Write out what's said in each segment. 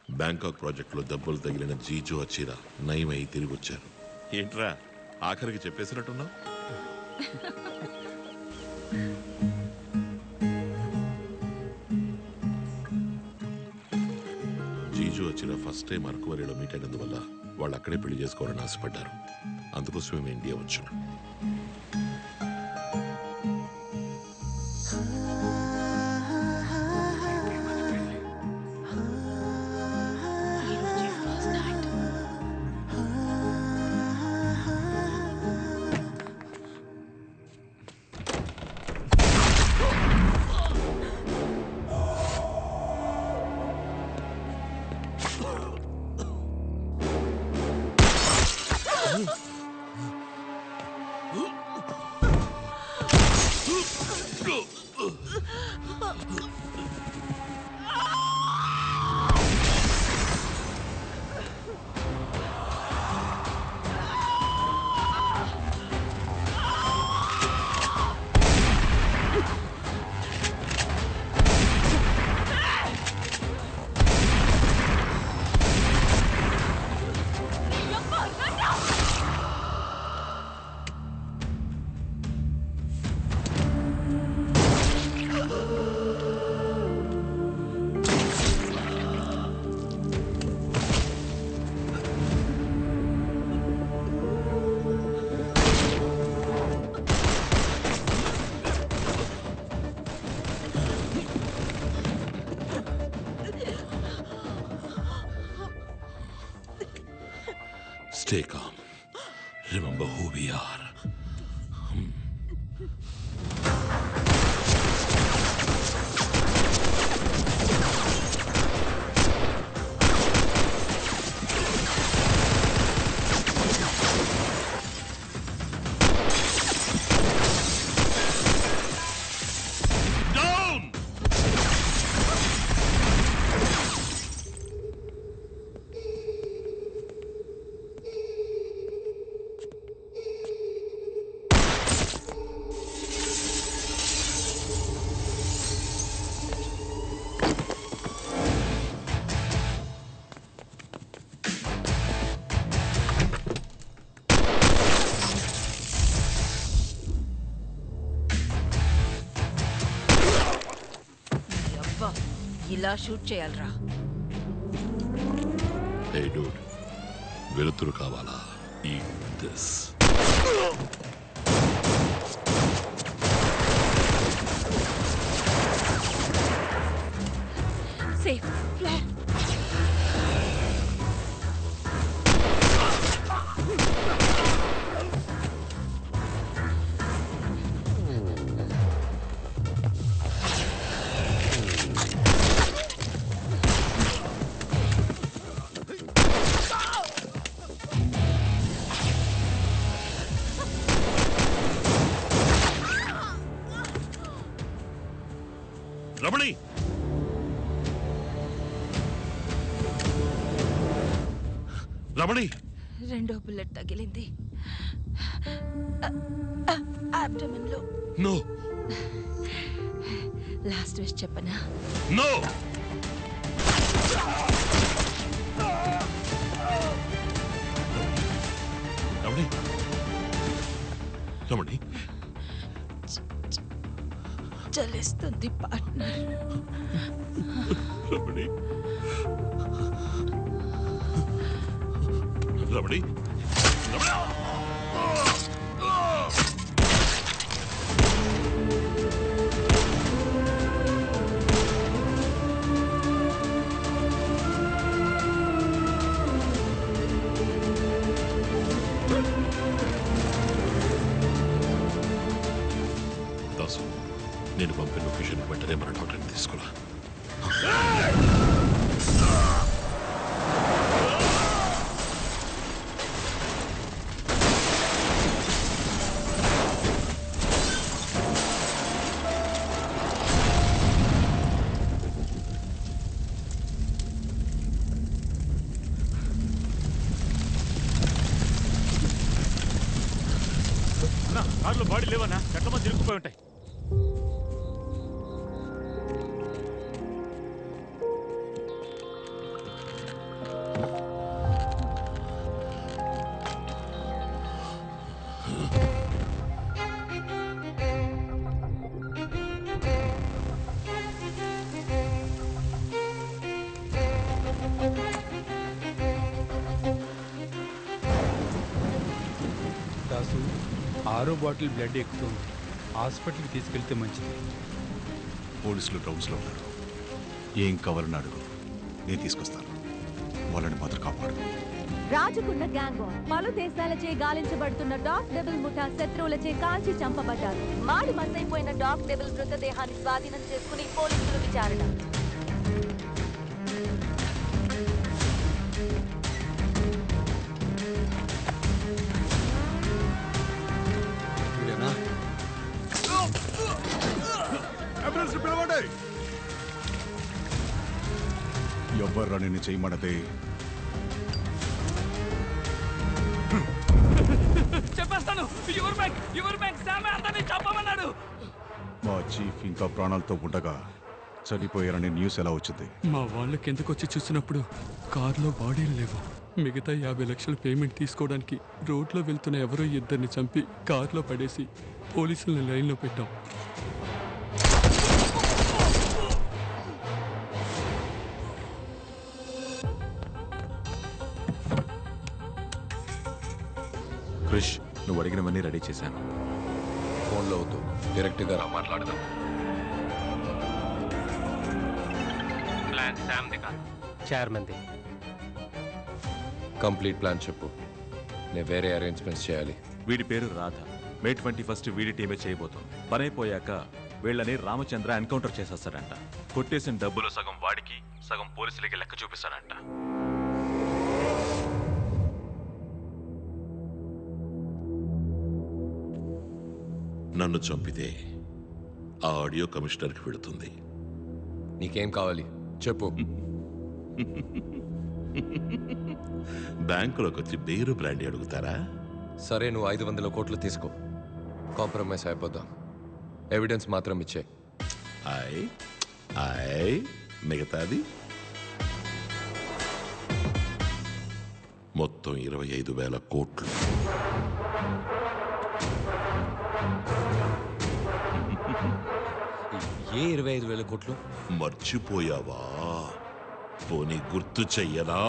Bangkok ప్రాజెక్టులో దెబ్బలు తగిలిన జీజు అచ్చిరా నయమై తిరిగి వచ్చారు ఏంట్రా ఆఖరికి చెప్పేసినట్టున్నావు జీజు వచ్చిన ఫస్ట్ టైం అరకువరిలో మీట్ అయినందువల్ల వాళ్ళు అక్కడే పెళ్లి చేసుకోవాలని ఆశపడ్డారు అందుకోసమే మేము ఇండియా వచ్చాం Stay calm. Remember who we are. Down! అబ్బా ఇలా షూట్ చేయాలరా Hey dude, వెలుతురు కావాలా ఈ this safe flat Ramani Ramani రెండో బుల్లెట్ తగిలింది అబ్డమన్ లో నో లాస్ట్ విష్ చెప్పనా నో రమణి రమణి చలిస్తుంది పార్ట్నర్ రమణి రమణి రమణి దాసు నేను పంపిన లొకేషన్ వెంటనే మన డాక్టర్ని తీసుకురా అన్నా కార్లో బాడీ లేవన్నా చెట్ల మధ్య ఇరుక్కుపోయి ఉంటాయి ఆరో బాటిల్ బ్లడ్ ఎక్కుతుంది హాస్పిటల్కి తీసుకెళ్తే మంచిది పోలీసులు గ్రౌండ్స్లో ఉన్నారు ఏం కావాలని అడుగు నేను తీసుకొస్తాను వాళ్ళని మాత్రం కాపాడు రాజుకున్న గ్యాంగ్ వార్ పలు దేశాలచే గాలించబడుతున్న డాగ్ డెబుల్ ముఠా శత్రువులచే కాల్చి చంపబడ్డారు మాడి మసైపోయిన డాగ్ డెబుల్ మృతదేహాన్ని స్వాధీనం చేసుకుని పోలీసులు విచారణ ఎవ్వర్రా నిన్ను చేయమన్నదే చెప్పేస్తాను యువర్ బ్యాంక్ యువర్ బ్యాంక్ సామే అందరినీ చంపమన్నాడు మా చీఫ్ ఇంకా ప్రాణాలతో ఉండగా చనిపోయారని న్యూస్ ఎలా వచ్చింది మా వాళ్ళు కిందకొచ్చి చూసినప్పుడు కారులో బాడీలు లేవు మిగతా యాభై లక్షల పేమెంట్ తీసుకోవడానికి రోడ్లో వెళ్తున్న ఎవరో ఇద్దరిని చంపి కారులో పడేసి పోలీసుల్ని లైన్లో పెట్టాం క్రిష్ నువ్వు అడిగినవన్నీ రెడీ చేశాను ఫోన్లో వద్దు డైరెక్ట్గా రా మాట్లాడదాం ప్లాన్ శామ్ ది కాదు చైర్మన్ది కంప్లీట్ ప్లాన్ చెప్పు నేను వేరే అరేంజ్మెంట్స్ చేయాలి వీడి పేరు రాధ మే ట్వంటీ ఫస్ట్ వీడి టీమే చేయబోతోంది పని అయిపోయాక వీళ్ళని రామచంద్ర ఎన్కౌంటర్ చేసేస్తాడంట కొట్టేసిన డబ్బులు సగం వాడికి సగం పోలీసులకి లెక్క చూపిస్తాడంట నన్ను చంపితే ఆ ఆడియో కమిషనర్కి వెళుతుంది నీకేం కావాలి చెప్పు బ్యాంకులోకి వచ్చి బేరు బ్రాండీ అడుగుతారా సరే నువ్వు ఐదు వందల కోట్లు తీసుకో కాంప్రమైజ్ అయిపోదాం ఎవిడెన్స్ మాత్రం ఇచ్చే ఐ ఐ మిగతాది మొత్తం ఇరవై ఐదు వేల కోట్లు ఏ ఇరవై ఐదు వేల కోట్లు మర్చిపోయావా పోనీ గుర్తు చెయ్యనా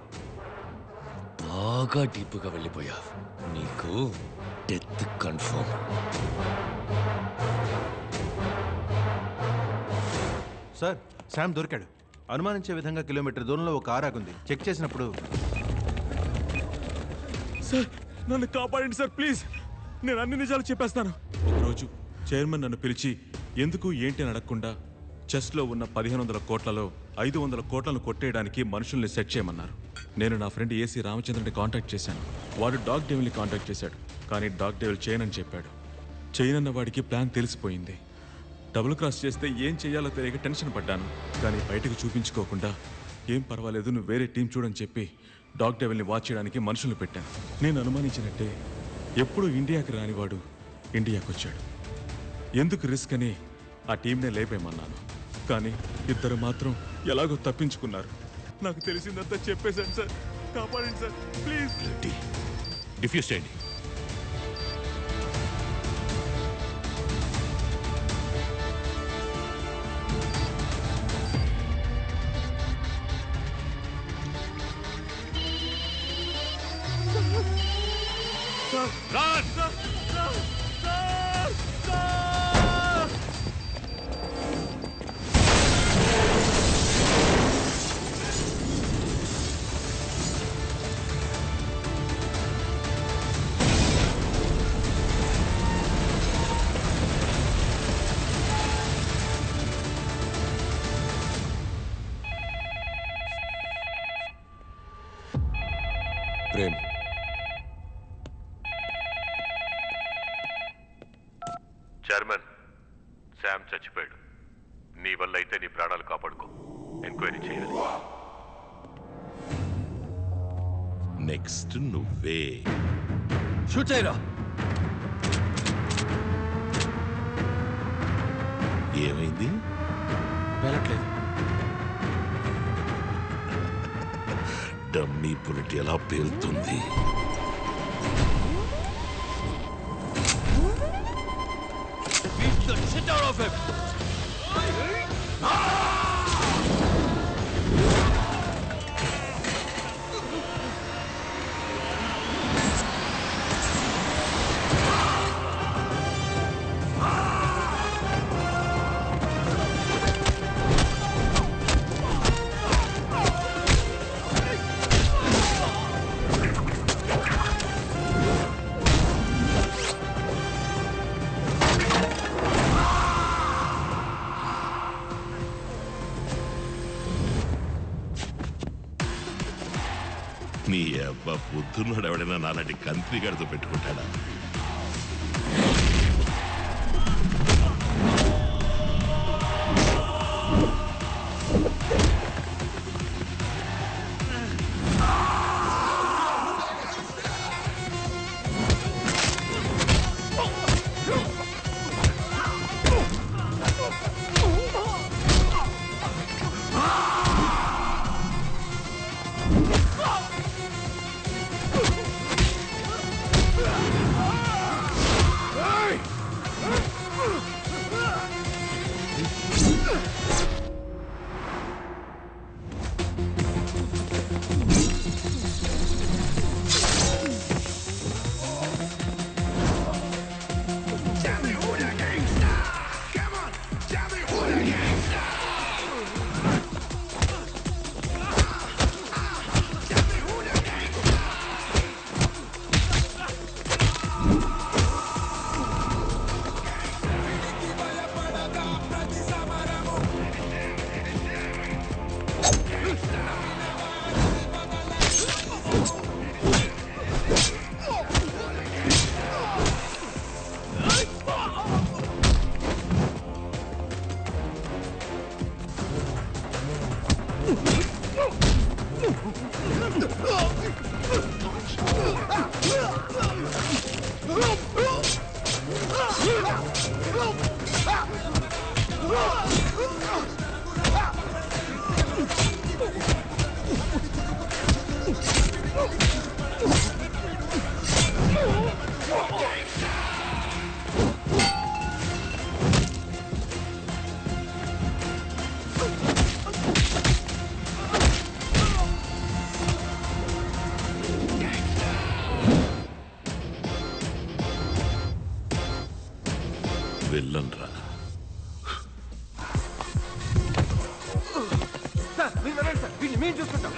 బాగా డీప్గా వెళ్ళిపోయావు నీకు డెత్ కన్ఫర్మ్ సార్ శామ్ దొరికాడు అనుమానించే విధంగా కిలోమీటర్ దూరంలో ఒక కార్ ఆగుంది చెక్ చేసినప్పుడు సార్ నన్ను కాపాడండి సార్ ప్లీజ్ నేను అన్ని నిజాలు చెప్పేస్తాను ఒకరోజు చైర్మన్ నన్ను పిలిచి ఎందుకు ఏంటి అని అడగకుండా చెస్లో ఉన్న పదిహేను వందల కోట్లలో ఐదు వందల కోట్లను కొట్టేయడానికి మనుషుల్ని సెట్ చేయమన్నారు నేను నా ఫ్రెండ్ ఏసీ రామచంద్రుని కాంటాక్ట్ చేశాను వాడు డాగ్ డెవిల్ని కాంటాక్ట్ చేశాడు కానీ డాగ్ డెవిల్ చేయనని చెప్పాడు చేయనన్న వాడికి ప్లాన్ తెలిసిపోయింది డబుల్ క్రాస్ చేస్తే ఏం చేయాలో తెలియక టెన్షన్ పడ్డాను కానీ బయటకు చూపించుకోకుండా ఏం పర్వాలేదు నువ్వు వేరే టీం చూడని చెప్పి డాగ్ డెవిల్ని వాచ్ చేయడానికి మనుషులను పెట్టాను నేను అనుమానించినట్టే ఎప్పుడు ఇండియాకి రానివాడు ఇండియాకి వచ్చాడు ఎందుకు రిస్క్ అని ఆ టీంనే లేపేమన్నాను కానీ ఇద్దరు మాత్రం ఎలాగో తప్పించుకున్నారు నాకు తెలిసిందంతా చెప్పేశాను సార్ కాపాడండి సార్ ప్లీజ్ డిఫ్యూజ్ చేయండి ప్రేమ్ చైర్మన్ శామ్ చచ్చిపోయాడు నీ వల్ల అయితే నీ ప్రాణాలు కాపాడుకో ఎంక్వైరీ చేయాలి నెక్స్ట్ నువ్వే షూట్ చేయరా ఏమైంది వెళ్ళట్లేదు డమ్మీ బుల్లెట్ ఎలా పేలుతుంది నీ అబ్బా పొద్దున్నోడు ఎవడైనా నాలాంటి కంత్రి గడితో పెట్టుకుంటాడా వెళ్ళన్రా సార్ మీరు వెళ్ళండి సార్ వీడిని మేము చూసుకుంటాం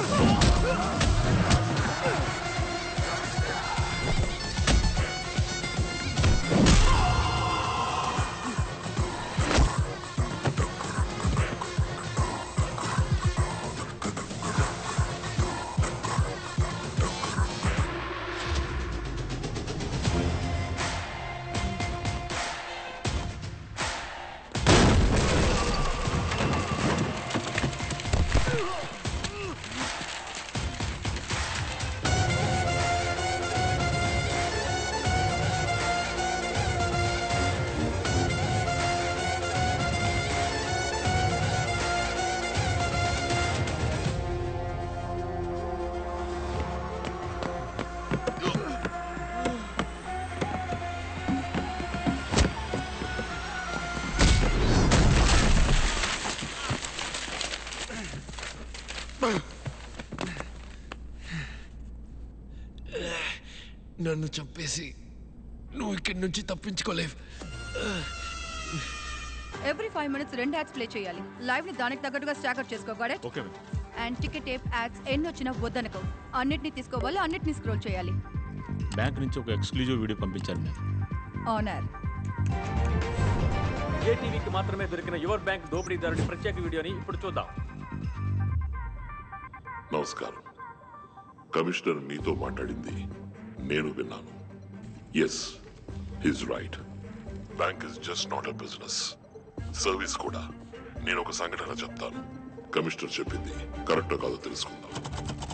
నన్ను చంపేసి నువ్వు ఇక్కడి నుంచి తప్పించుకోలేవు ఎవ్రీ ఫైవ్ మినిట్స్ రెండు యాడ్స్ ప్లే చేయాలి లైవ్ ని దానికి తగ్గట్టుగా స్టాకర్ చేసుకోవాలి okay and ticket tape ads ఎన్ని వచ్చినా వద్దనకో అన్నిటిని తీసుకోవాలి అన్నిటిని స్క్రోల్ చేయాలి బ్యాంక్ నుంచి ఒక ఎక్స్క్లూజివ్ వీడియో పంపించారు మ్యామ్ ఆనర్ ఏటీవీకి మాత్రమే దొరికిన యువర్ బ్యాంక్ దోపిడీదారుడి ప్రత్యేక వీడియోని ఇప్పుడు చూద్దాం నమస్కారం కమిషనర్ నీతో మాట్లాడింది నేను విన్నాను yes he's right bank is just not a business service కూడా నేను ఒక సంఘటన చెప్తాను కమిషనర్ చెప్పింది కరెక్టో కాదో తెలుసుకుందాం